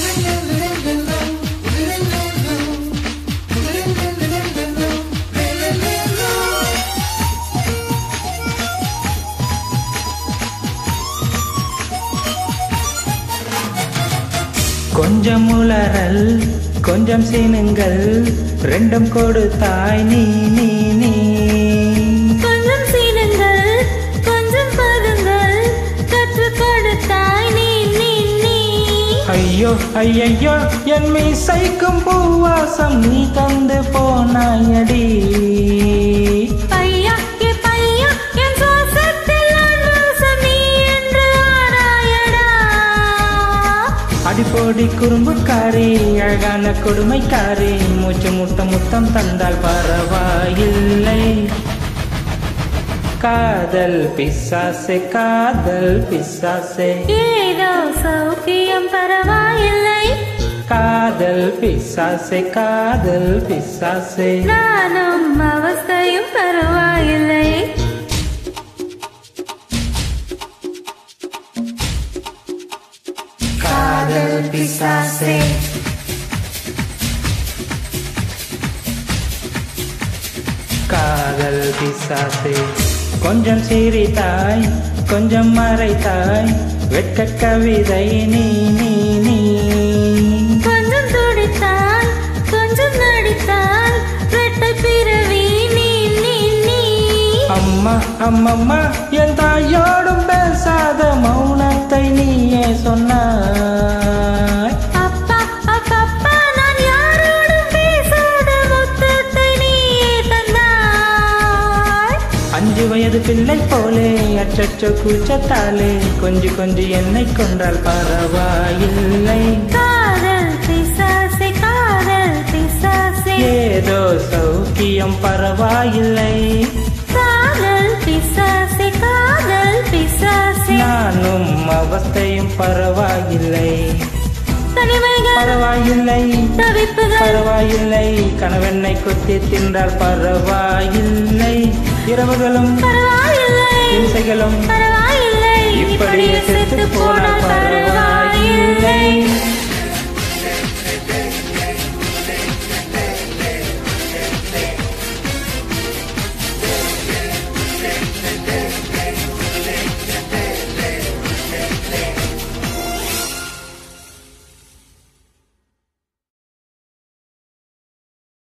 கொஞ்சம் உளறல் கொஞ்சம் சீனுங்கள் ரெண்டும் கொடுத்தாய் நீ நீ நீ கொஞ்சம் சீனுங்கள் கொஞ்சம் பதுங்கள் கற்றுக் கொடுத்தாய் நீ நீ நீ ஐயோ ஐயையோ என் மீசைக்கும் பூவாசம் நீ தந்து போனாயடி பையா ஏ பையா என் சுவாசத்தில் நான் வாசம் நீ என்று ஆராயடா அடிப்போடி குறும்புக்காரி அழகான கொடுமைக்காரி மூச்சு முட்டம் முத்தம் தந்தால் பரவாயில்லை காதல் பிசாசே காதல் பிசாசே ஏதோ சௌக்கியம் பரவாயில்லை காதல் பிசாசே காதல் பிசாசே நானும் அவஸ்தையும் பரவாயில்லை காதல் பிசாசே காதல் பிசாசே கொஞ்சம் சிரித்தாய் கொஞ்சம் மறைத்தாய் வெட்க கவிதை நீ நீ நீ கொஞ்சம் துடித்தால் கொஞ்சம் நடித்தால் ரெட்டை பிறவி நீ நீ நீ அம்மா அம்மம்மா என் தாயோடும் பேசாத மௌனத்தை நீயே சொன்னாய் அப்பா அப்பப்பா நான் யாரோடும் பேசாத முத்தத்தை நீயே தந்தாய் அஞ்சு வயது பிள்ளை போலே அச்சச்சோ கூச்சத்தாலே கொஞ்சி கொஞ்சி என்னை கொன்றால் பரவாயில்லை காதல் பிசாசே காதல் பிசாசே ஏதோ சௌக்கியம் பரவாயில்லை காதல் பிசாசே காதல் பிசாசே நானும் அவஸ்தையும் பரவாயில்லை தனிமைகள் பரவாயில்லை தவிப்புகள் பரவாயில்லை கணவனை கொத்தி தின்றால் பரவாயில்லை இரவுகளும் பரவாயில்லை இம்சைகளும் பரவாயில்லை இப்படியே செத்து போனால் பரவாயில்லை